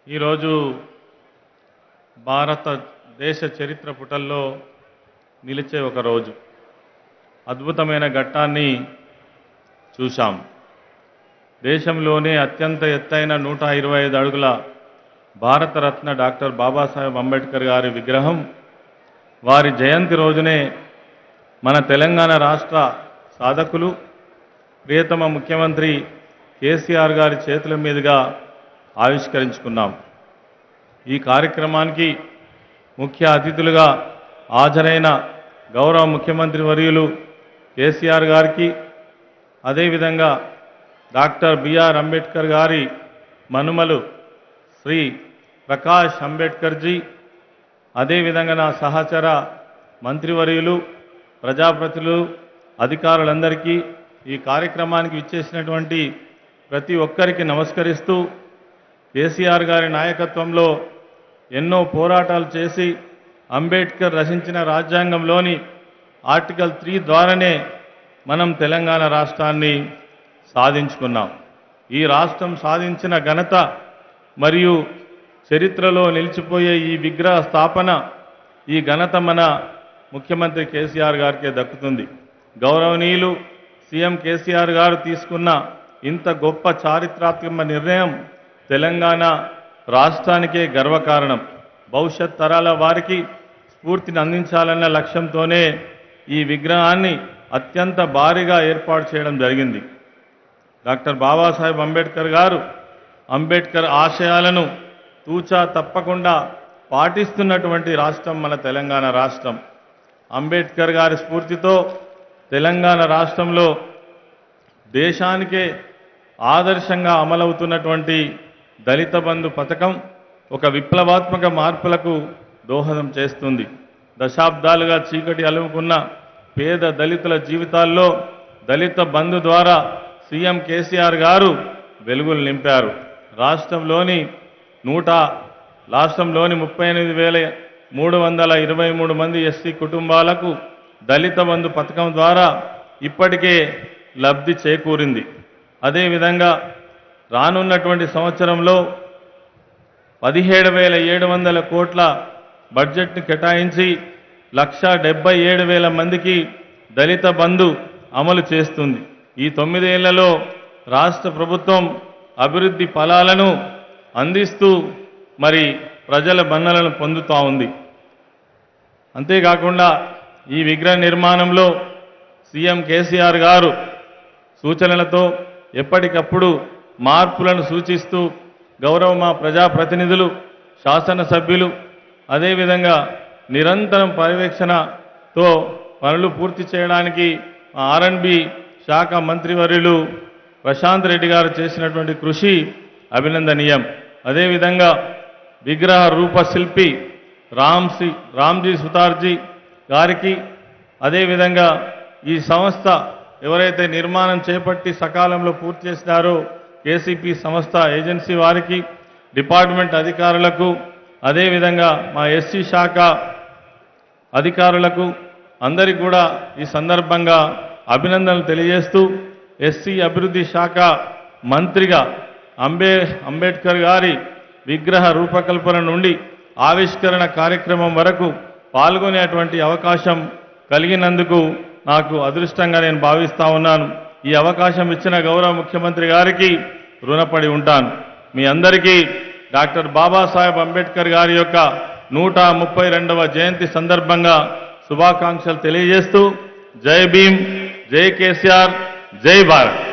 ఈరోజు భారతదేశ చరిత్ర పుటల్లో నిలిచే ఒక రోజు అద్భుతమైన ఘట్టాన్ని చూశాం దేశంలోనే అత్యంత ఎత్తైన నూట ఇరవై ఐదు అడుగుల భారతరత్న డాక్టర్ బాబాసాహెబ్ అంబేద్కర్ గారి విగ్రహం వారి జయంతి రోజునే మన తెలంగాణ రాష్ట్ర సాధకులు ప్రియతమ ముఖ్యమంత్రి కేసీఆర్ గారి చేతుల మీదుగా ఆవిష్కరించుకున్నాం ఈ కార్యక్రమానికి ముఖ్య అతిథులుగా హాజరైన గౌరవ ముఖ్యమంత్రి వర్యులు కేసీఆర్ గారికి అదేవిధంగా డాక్టర్ బిఆర్ అంబేద్కర్ గారి మనుమలు శ్రీ ప్రకాష్ అంబేద్కర్జీ అదేవిధంగా నా సహచర మంత్రివర్యులు ప్రజాప్రతినిధులు అధికారులందరికీ ఈ కార్యక్రమానికి విచ్చేసినటువంటి ప్రతి ఒక్కరికి నమస్కరిస్తూ కేసీఆర్ గారి నాయకత్వంలో ఎన్నో పోరాటాలు చేసి అంబేద్కర్ రచించిన రాజ్యాంగంలోని ఆర్టికల్ త్రీ ద్వారానే మనం తెలంగాణ రాష్ట్రాన్ని సాధించుకున్నాం ఈ రాష్ట్రం సాధించిన ఘనత మరియు చరిత్రలో నిలిచిపోయే ఈ విగ్రహ స్థాపన ఈ ఘనత మన ముఖ్యమంత్రి కేసీఆర్ గారికే దక్కుతుంది గౌరవనీయులు సీఎం కేసీఆర్ గారు తీసుకున్న ఇంత గొప్ప చారిత్రాత్మక నిర్ణయం తెలంగాణ రాష్ట్రానికే గర్వకారణం భవిష్యత్ తరాల వారికి స్ఫూర్తిని అందించాలన్న లక్ష్యంతోనే ఈ విగ్రహాన్ని అత్యంత భారీగా ఏర్పాటు చేయడం జరిగింది డాక్టర్ బాబాసాహెబ్ అంబేద్కర్ గారు అంబేద్కర్ ఆశయాలను తూచా తప్పకుండా పాటిస్తున్నటువంటి రాష్ట్రం మన తెలంగాణ రాష్ట్రం అంబేద్కర్ గారి స్ఫూర్తితో తెలంగాణ రాష్ట్రంలో దేశానికే ఆదర్శంగా అమలవుతున్నటువంటి దళిత బంధు పథకం ఒక విప్లవాత్మక మార్పులకు దోహదం చేస్తుంది దశాబ్దాలుగా చీకటి అలుముకున్న పేద దళితుల జీవితాల్లో దళిత బంధు ద్వారా సీఎం కేసీఆర్ గారు వెలుగులు నింపారు రాష్ట్రంలోని నూట రాష్ట్రంలోని ముప్పై ఎనిమిది వేల మూడు వందల ఇరవై మూడు మంది ఎస్సీ కుటుంబాలకు దళిత బంధు పథకం ద్వారా ఇప్పటికే లబ్ధి చేకూరింది అదేవిధంగా రానున్నటువంటి సంవత్సరంలో పదిహేడు వేల ఏడు వందల కోట్ల బడ్జెట్ను కేటాయించి లక్ష డెబ్బై ఏడు వేల మందికి దళిత బంధు అమలు చేస్తుంది ఈ తొమ్మిదేళ్లలో రాష్ట్ర ప్రభుత్వం అభివృద్ధి ఫలాలను అందిస్తూ మరి ప్రజల మన్నలను పొందుతూ ఉంది అంతేకాకుండా ఈ విగ్రహ నిర్మాణంలో సీఎం కేసీఆర్ గారు సూచనలతో ఎప్పటికప్పుడు మార్పులను సూచిస్తూ గౌరవ మా ప్రజాప్రతినిధులు శాసనసభ్యులు అదేవిధంగా నిరంతరం పర్యవేక్షణతో పనులు పూర్తి చేయడానికి ఆర్ఎన్బి శాఖ మంత్రివర్యులు ప్రశాంత్ రెడ్డి గారు చేసినటువంటి కృషి అభినందనీయం అదేవిధంగా విగ్రహ రూపశిల్పి రామ్సి రామ్జీ సుతార్జీ గారికి అదేవిధంగా ఈ సంస్థ ఎవరైతే నిర్మాణం చేపట్టి సకాలంలో పూర్తి చేసినారో కేసీపీ సంస్థ ఏజెన్సీ వారికి డిపార్ట్మెంట్ అధికారులకు అదేవిధంగా మా ఎస్సీ శాఖ అధికారులకు అందరికీ కూడా ఈ సందర్భంగా అభినందనలు తెలియజేస్తూ ఎస్సీ అభివృద్ధి శాఖ మంత్రిగా అంబే అంబేద్కర్ గారి విగ్రహ రూపకల్పన నుండి ఆవిష్కరణ కార్యక్రమం వరకు పాల్గొనేటువంటి అవకాశం కలిగినందుకు నాకు అదృష్టంగా నేను భావిస్తా ఉన్నాను ఈ అవకాశం ఇచ్చిన గౌరవ ముఖ్యమంత్రి గారికి రుణపడి ఉంటాను మీ అందరికీ డాక్టర్ బాబాసాహెబ్ అంబేద్కర్ గారి యొక్క నూట ముప్పై రెండవ జయంతి సందర్భంగా శుభాకాంక్షలు తెలియజేస్తూ జై భీమ్ జై కేసీఆర్ జై భారత్